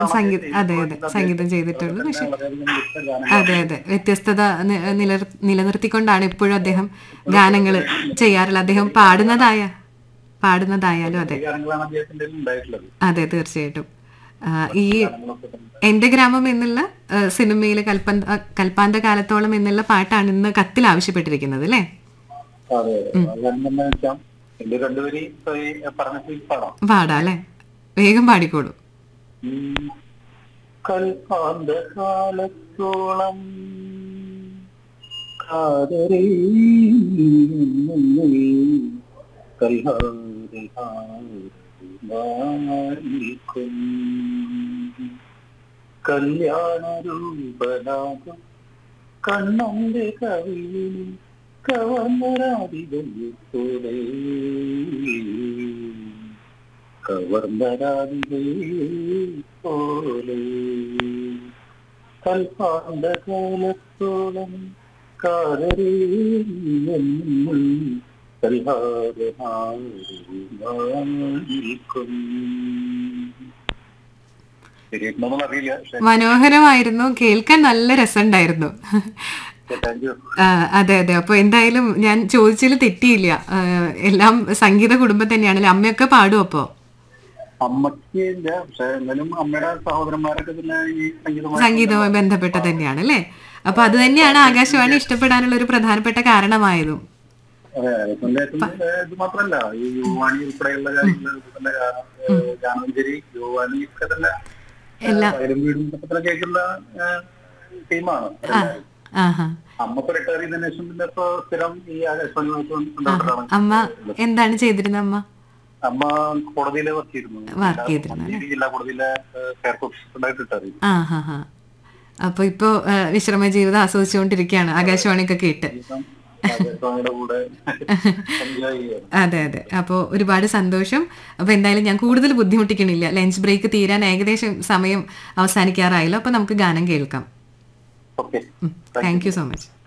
സംഗീത അതെ അതെ സംഗീതം ചെയ്തിട്ടുള്ളൂ പക്ഷെ അതെ അതെ വ്യത്യസ്തത നി- നിലർ നിലനിർത്തിക്കൊണ്ടാണ് ഇപ്പോഴും അദ്ദേഹം ഗാനങ്ങൾ ചെയ്യാറുള്ളത് അദ്ദേഹം പാടുന്നതായ പാടുന്നതായാലും അതെ ഗാനങ്ങളാണ് അദ്ദേഹത്തിന്റെ ഉണ്ടായിട്ടുള്ളത് അതെ തീർച്ചയായിട്ടും ആ, ഈ ഗാനങ്ങളൊക്കെ തന്നെ. എന്റെ ഗ്രാമം എന്നുള്ള സിനിമയിലെ കൽപ്പന്ത കൽപ്പാന്ത കാലത്തോളം എന്നുള്ള പാട്ടാണ് ഇന്ന് കത്തിൽ ആവശ്യപ്പെട്ടിരിക്കുന്നത് അല്ലേ അതെ അതെ അത് എന്താ വെച്ചാൽ എന്റെ രണ്ടുപേരി പറഞ്ഞ പാടാം പാടാ അല്ലേ വേഗം പാടിക്കോളൂ ഉം. കൽപ്പാന്ത കാലത്തോളം കാതരേ കൽഹാരിക്കും കല്യാണരൂപനാകും കണ്ണന്റെ കവിളിൽ കവർന്നരാതികളെ പോലെ കവർന്നരാതികളെ പോലെ കൽപ്പാണ്ട കാലത്തോളം കാതരേ കൽഹാരിക്കും ശരിയായിട്ടുണ്ടോന്ന് അറിയില്ല പക്ഷേ മനോഹരമായിരുന്നു കേൾക്കാൻ നല്ല രസമുണ്ടായിരുന്നു താങ്ക് യു ആ, അതെ അതെ അപ്പൊ എന്തായാലും ഞാൻ ചോദിച്ചതിൽ തെറ്റിയില്ല ആ, എല്ലാം സംഗീത കുടുംബം തന്നെയാണല്ലേ അമ്മയൊക്കെ പാടും അപ്പോ അമ്മയ്ക്ക് ഇല്ല പക്ഷെ എന്നാലും അമ്മയുടെ സഹോദരന്മാരൊക്കെ പിന്നെ ഈ സംഗീതമായി സംഗീതവുമായി ബന്ധപ്പെട്ട തന്നെയാണ് അല്ലേ അപ്പൊ അത് തന്നെയാണ് ആകാശവാണി ഇഷ്ടപ്പെടാനുള്ള ഒരു പ്രധാനപ്പെട്ട കാരണമായതും അതെ സ്വന്തമായിട്ടും ഇത് മാത്രല്ല ഈ യുവാണി ഉൾപ്പെടെയുള്ള കാര്യങ്ങൾ തന്നെ ഗാനമഞ്ചേരി യുവാണി ഒക്കെ തന്നെ എല്ലാം വയലും വീടും ഒക്കെ തന്നെ കേൾക്കുന്ന ടീമാണ് ആഹാ അമ്മ ഇപ്പൊ റിട്ടയർ ചെയ്തതിനു ശേഷം പിന്നെ ഇപ്പൊ സ്ഥിരം ഈ ആകാശവാണിയുമായിട്ട് ബന്ധപ്പെട്ടാണ് അമ്മ എന്താണ് ചെയ്തിരുന്നത് അമ്മ അമ്മ കോടതിയിലെ വർക്ക് ചെയ്തിരുന്നു വർക്ക് ചെയ്തിരുന്നു മഞ്ചേരി ജില്ലാ കോടതിയിലെ ഫെയർ ഓഫീസറായിട്ട് റിട്ടയർ ചെയ്തു ആ ഹാ ഹാ അപ്പൊ ഇപ്പോ ആ, വിശ്രമ ജീവിതം ആസ്വദിച്ചുകൊണ്ടിരിക്കുകയാണ് ആകാശവാണിയൊക്കെ കേട്ട് ഇപ്പം ആകാശവാണിയുടെ കൂടെ എൻജോയ് ചെയ്യാണ് അതെ അതെ അപ്പോൾ ഒരുപാട് സന്തോഷം അപ്പോൾ എന്തായാലും ഞാൻ കൂടുതൽ ബുദ്ധിമുട്ടിക്കണില്ല ലഞ്ച് ബ്രേക്ക് തീരാൻ ഏകദേശം സമയം അവസാനിക്കാറായല്ലോ അപ്പോൾ നമുക്ക് ഗാനം കേൾക്കാം okay thank you so much